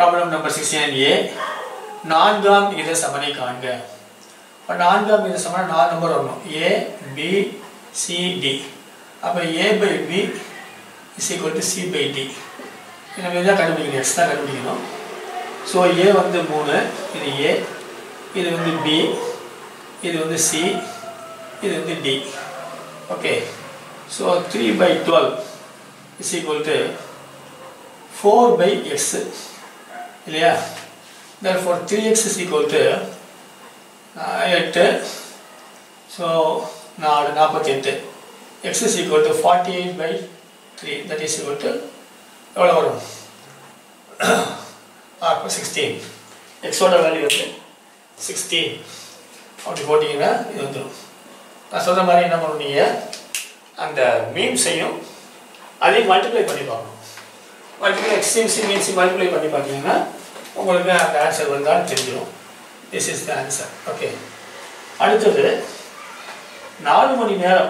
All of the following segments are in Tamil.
ப்ராப்ளம் நம்பர் சிக்ஸ்டீன் ஏ நான்காம் விகித சமனை காண்க இப்போ நான்காம் விகித சமனை நாலு நம்பர் வரணும் ஏ பி சி டி அப்போ A by B is equal to C by D நம்ம இதான் கண்டுபிடிக்கணும் எக்ஸ் தான் கண்டுபிடிக்கணும் ஸோ ஏ வந்து மூணு இது ஏ இது வந்து பி இது வந்து சி இது வந்து D okay so three by twelve is equal to four by x இல்லையா therefore three x is equal to எட்டு ஸோ நாலு நாற்பத்தி எட்டு x is equal to forty eight by three that is equal to எவ்வளோ வரும் அப்போ சிக்ஸ்டீன் எக்ஸோட வேல்யூ வந்து சிக்ஸ்டீன் அப்படி போட்டிங்கன்னா இது வந்துடும் நான் சொல்கிற மாதிரி என்ன பண்ணுவீங்க அந்த மீம்ஸையும் அதையும் மல்டிப்ளை பண்ணி பார்க்கணும் மல்டிப்ளை எக்ஸ்டென்சி மீன்ஸ் மல்டிப்ளை பண்ணி பார்த்தீங்கன்னா உங்களுக்கு அந்த ஆன்சர் வந்தாலும் தெரிஞ்சிடும் this is the answer okay அடுத்தது நாலு மணி நேரம்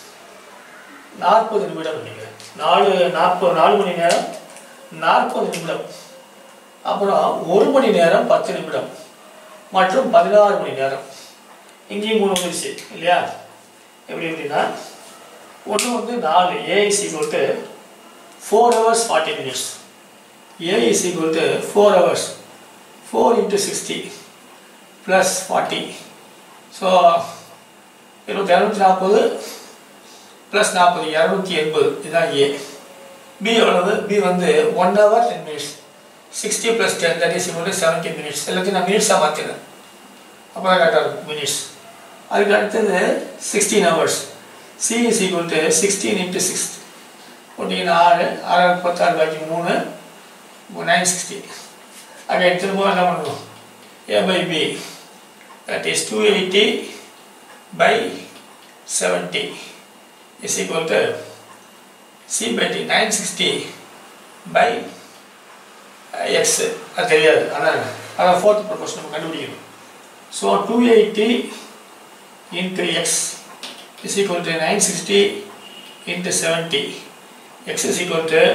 நாற்பது நிமிடம் நினைக்கிறேன் நாலு நாற்பது நாலு மணி நேரம் நாற்பது நிமிடம் அப்புறம் ஒரு மணி நேரம் பத்து நிமிடம் மற்றும் பதினாறு மணி நேரம் இங்கேயும் மூணு வந்துருச்சு இல்லையா எப்படி எப்படின்னா ஒன்று வந்து நாலு A is equal to four hours forty minutes A is equal to four hours four into sixty plus forty so இருபத்தி இரநூத்தி நாற்பது ப்ளஸ் நாற்பது இரநூத்தி எண்பது இதுதான் ஏ பி எவ்வளவு பி வந்து one hour ten minutes sixty plus ten that is equal to seventy minutes எல்லாத்தையும் நான் மினிட்ஸாக மாற்றினேன் அப்போ தான் கரெக்டாக இருக்கும் மினிட்ஸ் அதுக்கு அடுத்தது sixteen hours C is equal to sixteen into six போட்டிங்கன்னா ஆறு ஆறு முப்பத்தாறு பாக்கி மூணு நைன் சிக்ஸ்டி அங்கே திரும்ப என்ன பண்ணுவோம் A by B that is two eighty by seventy is equal to C by D nine sixty by x அது தெரியாது அதான் அதான் ஃபோர்த் ப்ரொபோஷன் நம்ம கண்டுபிடிக்கணும் so two eighty into x is equal to nine sixty into seventy x is equal to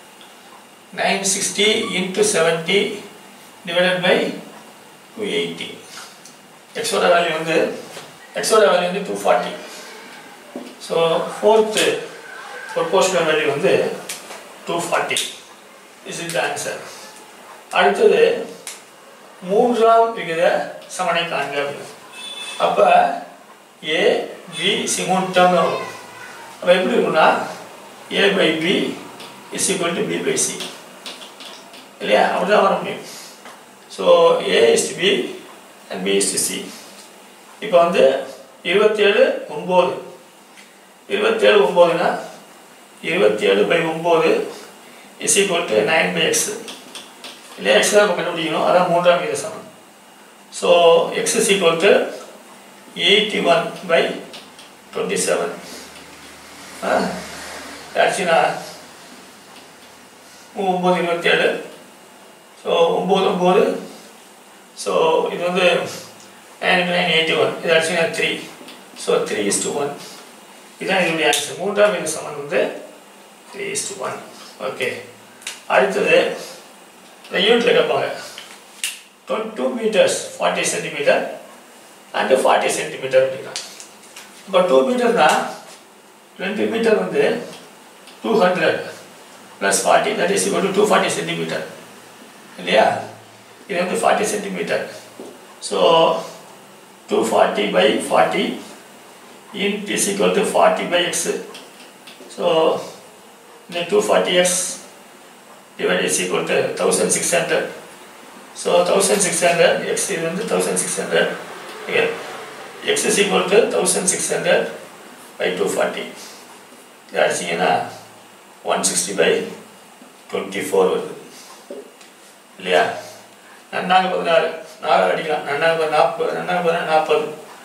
nine sixty into seventy divided by two eighty எக்ஸோட வேல்யூ வந்து எக்ஸோட வேல்யூ வந்து two forty so fourth proportional value வந்து two forty is is the answer அடுத்தது மூன்றாம் விகித சமனை காண்க அப்படின்னு அப்போ ஏ பி சி மூணு டேர்ம் வரும் அப்போ எப்படி இருக்குன்னா A by B is equal to B by C இல்லையா அப்படி தான் வர முடியும் so A is to B and B is to C இப்போ வந்து இருபத்தேழு ஒம்பது இருபத்தேழு ஒம்போதுனா இருபத்தேழு பை ஒம்பது is equal to nine by x இல்லையா எக்ஸ் தான் நம்ம கண்டுபிடிக்கணும் அதான் மூன்றாம் விகித சமம் so X is equal to eighty one by twenty seven ஆச்சுன்னா ஒம்பது இருபத்தேழு ஸோ ஒம்பது ஒம்பது ஸோ இது வந்து நைன் நைன் எயிட்டி ஒன் இது ஆச்சுன்னா three so three is to one இதுதான் இதனுடைய ஆன்சர் மூன்றாம் விகித சமன் வந்து three is to one okay அடுத்தது இந்த யூனிட்டில் கேட்பாங்க twenty two meters forty centimeter and forty centimeter அப்படின்னா இப்போ டூ மீட்டர்னா ரெண்டு மீட்டர் வந்து two hundred plus forty that is equal to two forty centimeter இல்லையா இது வந்து forty centimeter so two forty by forty int is equal to 40 by x. So the 240x divided is equal to 1600. So 1600 x is வந்து 1600 here. x is equal to 1600 by 240. That's ஏன்னா 160 by 24 வருது இல்லையா நன்னாங்க பதினாறு நாலு அடிக்கலாம் நன்னாங்க நாற்பது நன்னாங்க பதினாறு நாற்பது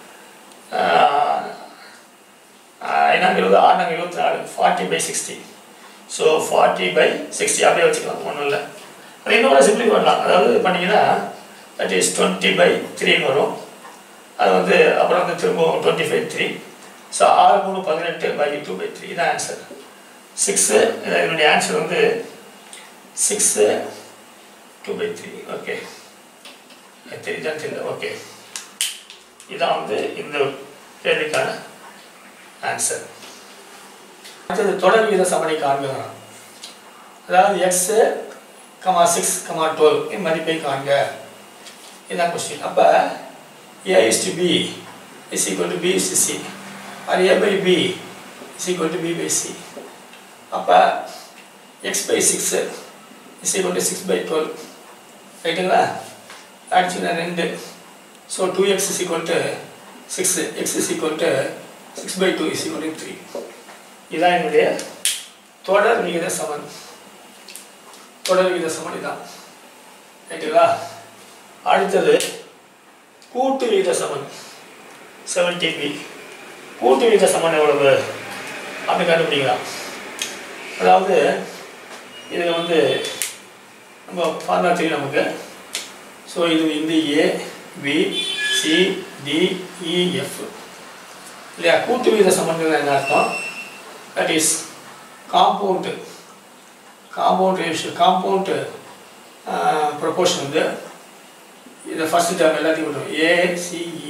ஐநாங்க இருபது ஆறுநாங்க இருபத்தி நாலு forty by sixty so forty by sixty அப்படியே வச்சுக்கலாம் ஒன்றும் இல்லை அது இன்னும் கூட சிம்பிளி பண்ணலாம் அதாவது பண்ணிங்கன்னா தட் இஸ் டுவெண்ட்டி பை த்ரீன்னு வரும் அது வந்து அப்புறம் வந்து திரும்பவும் டுவெண்ட்டி ஃபைவ் த்ரீ ஸோ ஆறு மூணு பதினெட்டு பை டூ பை த்ரீ இதான் ஆன்சர் சிக்ஸு என்னுடைய ஆன்சர் வந்து six two by three okay தெரியுதான் தெரியல ஓகே இதான் வந்து இந்த கேள்விக்கான ஆன்சர் அடுத்தது தொடர் வீத சமனை காண்கிறோம் அதாவது x comma six comma twelve இன் மதிப்பை காண்க இதான் கொஸ்டின் அப்போ A is to B is equal to B is to C or A by B is equal to B by C அப்போ x by six is equal to six by twelve ரைட்டுங்களா அடிச்சுங்கன்னா ரெண்டு so two x is equal to six x is equal to six by two is equal to three இதான் என்னுடைய தொடர் விகித சமன் தொடர் விகித சமன் இதான் ரைட்டுங்களா அடுத்தது கூட்டு விகித சமன் செவன்டி பி கூட்டு விகித சமன் எவ்வளவு அப்படி கண்டுபிடிக்கலாம் அதாவது இதில் வந்து நம்ம ஃபார்முலா தெரியும் நமக்கு ஸோ இது வந்து A B C D E F இல்லையா கூட்டு விகித சமன்கள் என்ன அர்த்தம் that is compound compound ratio compound proportion வந்து இதை ஃபஸ்ட்டு டேர்ம் எல்லாத்தையும் விட்டுரும் ACE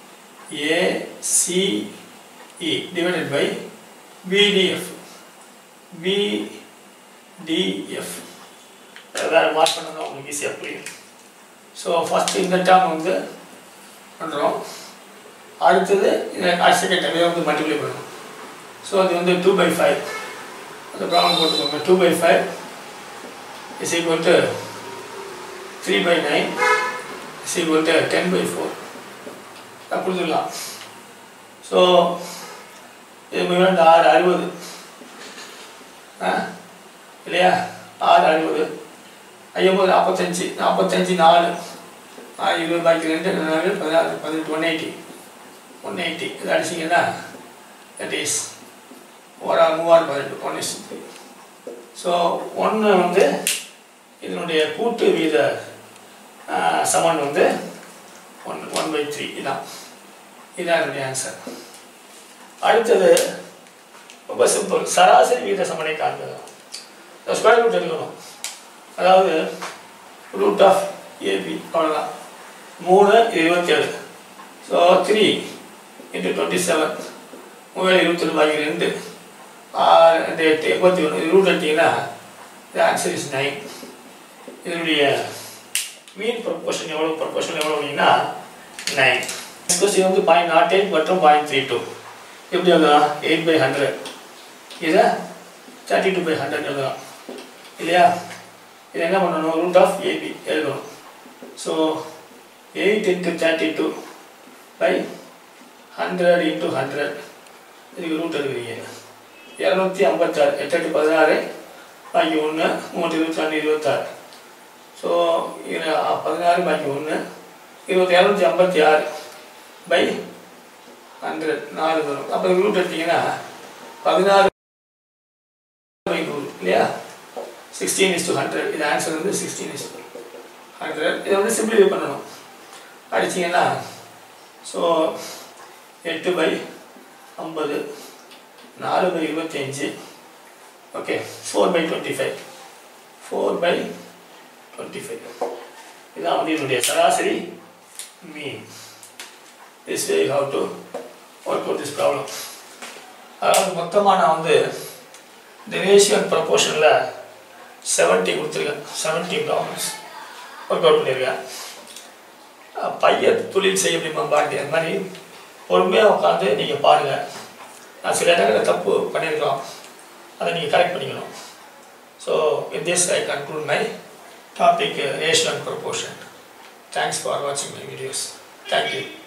ACE divided by BDF BDF வேறு மார்க் பண்ணணும் உங்களுக்கு ஈஸியாக புரியும் ஸோ ஃபஸ்ட்டு இந்த டேர்ம் வந்து பண்ணுறோம் அடுத்தது இந்த செகண்ட் டேர்ம் இதை வந்து மல்டிப்ளை பண்ணணும் ஸோ அது வந்து டூ பை ஃபைவ் அந்த ப்ராப்ளம் போட்டுக்கோங்க two by five is equal to three by nine is equal to ten by four கொடுத்துடலாம் ஸோ இது மிகவும் ஆறு அறுபது ஆ இல்லையா ஆறு அறுபது ஐம்பது நாற்பத்தஞ்சு நாற்பத்தஞ்சு நாலு ஆ இருபது பாக்கி ரெண்டு நாலு பதினாறு பதினெட்டு ஒன் எயிட்டி ஒன் எயிட்டி இது அடிச்சிங்கன்னா தட் இஸ் ஒரு ஆறு மூவாறு பதினெட்டு ஒன் இஸ் ஸோ ஒன்று வந்து இதனுடைய கூட்டு வீத ஆ, சமன் வந்து ஒன் ஒன் பை த்ரீ இதான் இதான் என்னுடைய ஆன்சர் அடுத்தது ரொம்ப சிம்பிள் சராசரி வீத சமனை காண்கிறது ஸ்கொயர் ரூட் எடுக்கணும் அதாவது ரூட் ஆஃப் ஏபி அவ்வளோதான் மூணு இருபத்தேழு so three into twenty seven மூணு இருபத்தொன்று பாக்கி ரெண்டு ஆறு ரெண்டு எட்டு எண்பத்தி ஒன்று ரூட் எடுத்தீங்கன்னா the answer is நைன் இதனுடைய மீன் ப்ரொபோர்ஷன் எவ்வளோ ப்ரொபோர்ஷன் எவ்வளோ அப்படின்னா நைன் கொஸ்டின் வந்து பாயிண்ட் நாட் எயிட் மற்றும் பாயிண்ட் த்ரீ டூ எப்படி எழுதலாம் எயிட் பை ஹண்ட்ரட் இதை தேர்ட்டி டூ பை ஹண்ட்ரட் எழுதலாம் இல்லையா இது என்ன பண்ணணும் ரூட் ஆஃப் ஏபி எழுதணும் so eight into thirty two by hundred into hundred இதுக்கு ரூட் எடுக்கிறீங்க இரநூத்தி ஐம்பத்தாறு எட்டு எட்டு பதினாறு பாக்கி ஒன்று மூணு இருபத்தி ரெண்டு இருபத்தாறு ஸோ இது பதினாறு பாக்கி ஒன்று இருபத்தி இரநூத்தி ஐம்பத்தி ஆறு பை ஹண்ட்ரட் நாலு வரும் அப்போ ரூட் எடுத்தீங்கன்னா பதினாறு பை நூறு இல்லையா சிக்ஸ்டீன் இஸ் டு ஹண்ட்ரட் இது ஆன்சர் வந்து சிக்ஸ்டீன் இஸ் ஹண்ட்ரட் இதை வந்து சிம்பிளிஃபை பண்ணணும் அடிச்சிங்கன்னா ஸோ எட்டு பை ஐம்பது நாலு பை இருபத்தஞ்சு okay four by twenty five four by twenty five இதான் வந்து என்னுடைய சராசரி mean this way how to work out this problem அதாவது மொத்தமாக நான் வந்து இந்த ரேஷியோ அண்ட் ப்ரப்போர்ஷனில் செவன்ட்டி கொடுத்துருக்கேன் செவன்ட்டி ப்ராப்ளம்ஸ் ஒர்க் அவுட் பண்ணியிருக்கேன் அஹ் பையன் தொழில் செய்ய முடியுமா பாட்டி அந்த மாதிரி பொறுமையாக உட்காந்து நீங்கள் பாருங்கள் நான் சில இடங்களில் தப்பு பண்ணியிருக்கலாம் அதை நீங்கள் கரெக்ட் பண்ணிக்கணும் so with this I conclude my topic ratio and proportion thanks for வாட்சிங் மை வீடியோஸ் தேங்க்யூ